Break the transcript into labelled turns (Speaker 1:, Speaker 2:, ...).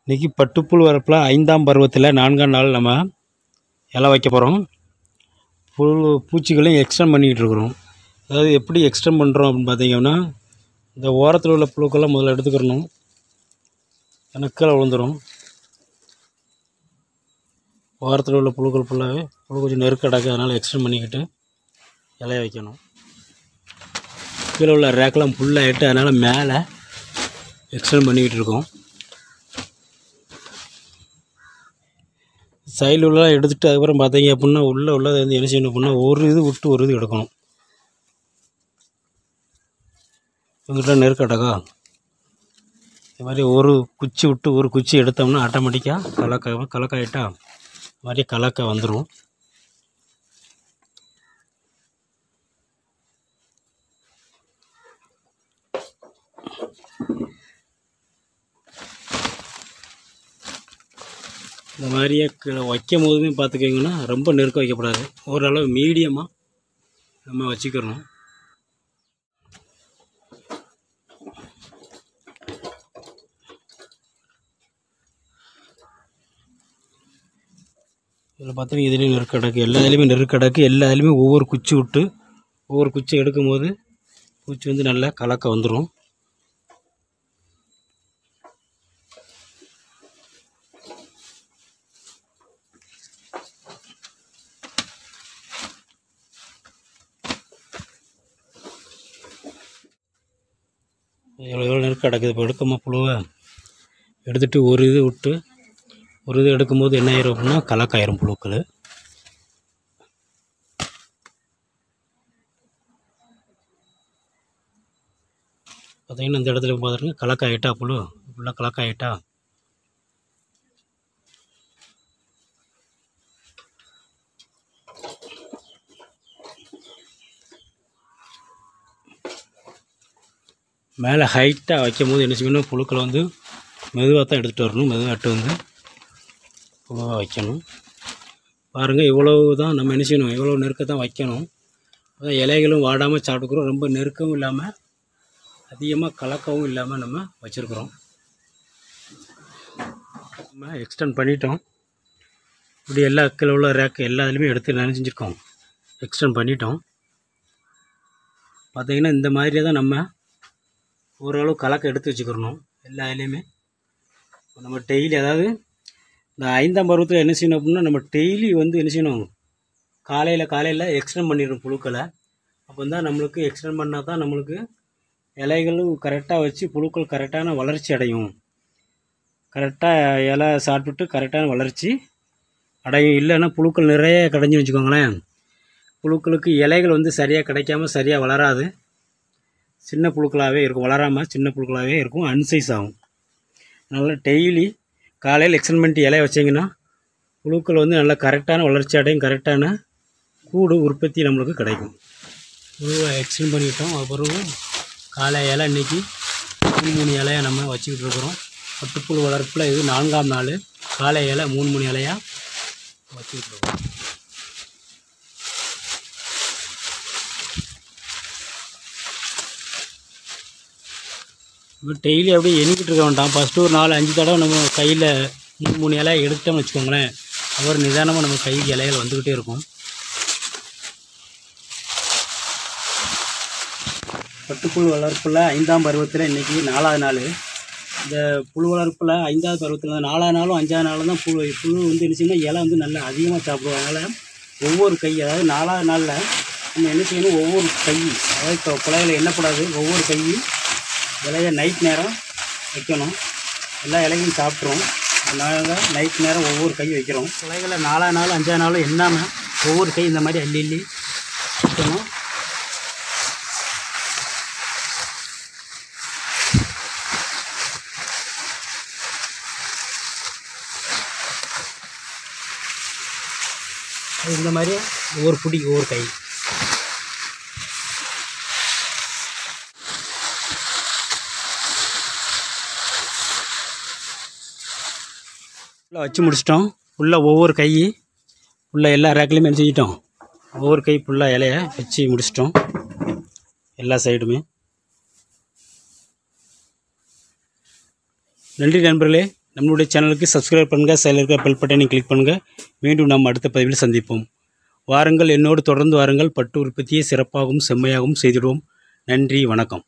Speaker 1: இன்றைக்கி பட்டுப்புழு வரப்பில் ஐந்தாம் பருவத்தில் நான்காம் நாள் நம்ம இலை வைக்க போகிறோம் புழு பூச்சிகளையும் எக்ஸ்டெண்ட் பண்ணிக்கிட்டு இருக்கிறோம் அதாவது எப்படி எக்ஸ்டெண்ட் பண்ணுறோம் அப்படின்னு பார்த்தீங்கன்னா இந்த ஓரத்தில் உள்ள புழுக்கெல்லாம் முதல்ல எடுத்துக்கிறணும் ஏன்னா கீழே விழுந்துடும் ஓரத்தில் உள்ள புழுக்கள் ஃபுல்லாகவே புழு கொஞ்சம் நெருக்கடாக்கு அதனால் எக்ஸ்டெண்ட் பண்ணிக்கிட்டு இலைய வைக்கணும் கீழே உள்ள ரேக்கெல்லாம் ஃபுல்லாகிட்டு அதனால் மேலே எக்ஸ்டெண்ட் பண்ணிக்கிட்டு இருக்கோம் சைடில் உள்ளலாம் எடுத்துகிட்டு அதுக்கப்புறம் பார்த்தீங்க அப்படின்னா உள்ளே உள்ளதை வந்து என்ன செய்யணும் அப்படின்னா ஒரு இது விட்டு ஒரு இது எடுக்கணும் இவங்கிட்ட நெருக்கடகா இது மாதிரி ஒரு குச்சி விட்டு ஒரு குச்சி எடுத்தோம்னா ஆட்டோமேட்டிக்காக கலக்காய் கலக்காயிட்டா இது மாதிரி கலக்காய் வந்துடும் இந்த மாதிரியே கீழே வைக்கும் போதுமே பார்த்துக்கிங்கன்னா ரொம்ப நெருக்கம் வைக்கக்கூடாது ஓரளவு மீடியமாக நம்ம வச்சுக்கிறணும் இதில் பார்த்தீங்கன்னா இதுலேயும் நெருக்கடக்கு எல்லா இதுலேயுமே நெருக்கடக்கு எல்லா இதுலேயுமே ஒவ்வொரு குச்சி விட்டு ஒவ்வொரு குச்சி எடுக்கும்போது குச்சி வந்து நல்லா கலக்க வந்துடும் எவ்வளோ எவ்வளோ நெருக்கம் கிடக்குது இப்போ எடுக்கமா புழுவை எடுத்துகிட்டு ஒரு இது விட்டு ஒரு இது எடுக்கும்போது என்ன ஆயிரும் அப்படின்னா கலக்காயிரும் புழுக்கள் பார்த்தீங்கன்னா இந்த இடத்துல பார்த்துருங்க கலக்காயிட்டா புழு ஃபுல்லாக கலக்காயிட்டா மேலே ஹைட்டாக வைக்கும் போது என்ன செய்யணும் புழுக்களை வந்து மெதுவாக தான் எடுத்துகிட்டு வரணும் மெதுவாட்டு வந்து புழுவாக வைக்கணும் பாருங்கள் இவ்வளவு தான் நம்ம என்ன செய்யணும் இவ்வளோ நெருக்க தான் வைக்கணும் அதான் இலைகளும் வாடாமல் சாப்பிட்டுக்கிறோம் ரொம்ப நெருக்கவும் இல்லாமல் அதிகமாக கலக்கவும் இல்லாமல் நம்ம வச்சுருக்குறோம் நம்ம எக்ஸ்டெண்ட் பண்ணிட்டோம் இப்படி எல்லா கீழே உள்ள ரேக்கு எல்லா இதுலேயுமே எடுத்து நினைச்சிருக்கோம் எக்ஸ்டெண்ட் பண்ணிட்டோம் பார்த்தீங்கன்னா இந்த மாதிரி தான் நம்ம ஓரளவு கலக்க எடுத்து வச்சுக்கிறணும் எல்லா இதுலேயுமே நம்ம டெய்லி அதாவது இந்த ஐந்தாம் பருவத்தில் என்ன செய்யணும் அப்படின்னா நம்ம டெய்லி வந்து என்ன செய்யணும் காலையில் காலையில் எக்ஸ்டெண்ட் பண்ணிடணும் புழுக்களை அப்போ தான் நம்மளுக்கு எக்ஸ்டெண்ட் பண்ணால் தான் நம்மளுக்கு இலைகளும் கரெக்டாக வச்சு புழுக்கள் கரெக்டான வளர்ச்சி அடையும் கரெக்டாக இலை சாப்பிட்டுட்டு கரெக்டான வளர்ச்சி அடையும் இல்லைன்னா புழுக்கள் நிறைய கிடைஞ்சி வச்சுக்கோங்களேன் புழுக்களுக்கு இலைகள் வந்து சரியாக கிடைக்காம சரியாக வளராது சின்ன புழுக்களாகவே இருக்கும் வளராமல் சின்ன புழுக்களாகவே இருக்கும் அன்சைஸ் ஆகும் அதனால் டெய்லி காலையில் எக்ஸ்டெண்ட் பண்ணிட்டு இலைய வச்சிங்கன்னா புழுக்கள் வந்து நல்லா கரெக்டான வளர்ச்சி அடையும் கரெக்டான கூடு உற்பத்தி நம்மளுக்கு கிடைக்கும் புழுவை எக்ஸ்டெண்ட் பண்ணிட்டோம் அப்புறம் காலை இலை இன்றைக்கி மூணு மூணு இலையை நம்ம வச்சுக்கிட்டு இருக்கிறோம் பட்டுப்புழு வளர்ப்பில் இது நான்காம் நாள் காலை இலை மூணு மூணு இலையாக வச்சுக்கிட்டு இருக்கோம் இப்போ டெய்லி அப்படியே எண்ணிக்கிட்டு இருக்க வேண்டாம் ஃபஸ்ட்டு ஒரு நாலு அஞ்சு தடவை நம்ம கையில் மூணு மூணு இலையை எடுத்தோம்னு வச்சுக்கோங்களேன் அப்புறம் நிதானமாக நம்ம கைக்கு இலைகள் வந்துக்கிட்டே இருக்கும் பட்டுப்புழு வளர்ப்பில் ஐந்தாம் பருவத்தில் இன்றைக்கி நாலாவது நாள் இந்த புழு வளர்ப்பில் ஐந்தாவது பருவத்தில் நாலாவது நாளும் அஞ்சாவது நாளும் தான் புழு புழு வந்து என்ன செய்யணும் இலை வந்து நல்லா அதிகமாக சாப்பிடுவோம் அதனால் ஒவ்வொரு கை அதாவது நாலாவது நாளில் நம்ம என்ன செய்யணும் ஒவ்வொரு கை அதாவது இப்போ குலையில் எண்ணக்கூடாது ஒவ்வொரு கையும் இலைய நைட் நேரம் வைக்கணும் எல்லா இலையும் சாப்பிட்ரும் அதனால நைட் நேரம் ஒவ்வொரு கை வைக்கிறோம் இலைகளை நாலா நாள் அஞ்சாவது நாளும் என்னாமல் ஒவ்வொரு கை இந்த மாதிரி அள்ளி அள்ளி வைக்கணும் அது இந்த மாதிரி ஒவ்வொரு பிடி ஒவ்வொரு கை ஃபுல்லாக வச்சு முடிச்சிட்டோம் ஃபுல்லாக ஒவ்வொரு கை ஃபுல்லாக எல்லா ரேக்லையுமே என்ன செஞ்சிட்டோம் ஒவ்வொரு கை ஃபுல்லாக இலைய வச்சு முடிச்சிட்டோம் எல்லா சைடுமே நன்றி நண்பர்களே நம்மளுடைய சேனலுக்கு சப்ஸ்கிரைப் பண்ணுங்கள் சைடில் இருக்கிற பெல் பட்டனை கிளிக் பண்ணுங்கள் மீண்டும் நாம் அடுத்த பதிவில் சந்திப்போம் வாருங்கள் என்னோடு தொடர்ந்து வாருங்கள் பட்டு உற்பத்தியை சிறப்பாகவும் செம்மையாகவும் செய்திடுவோம் நன்றி வணக்கம்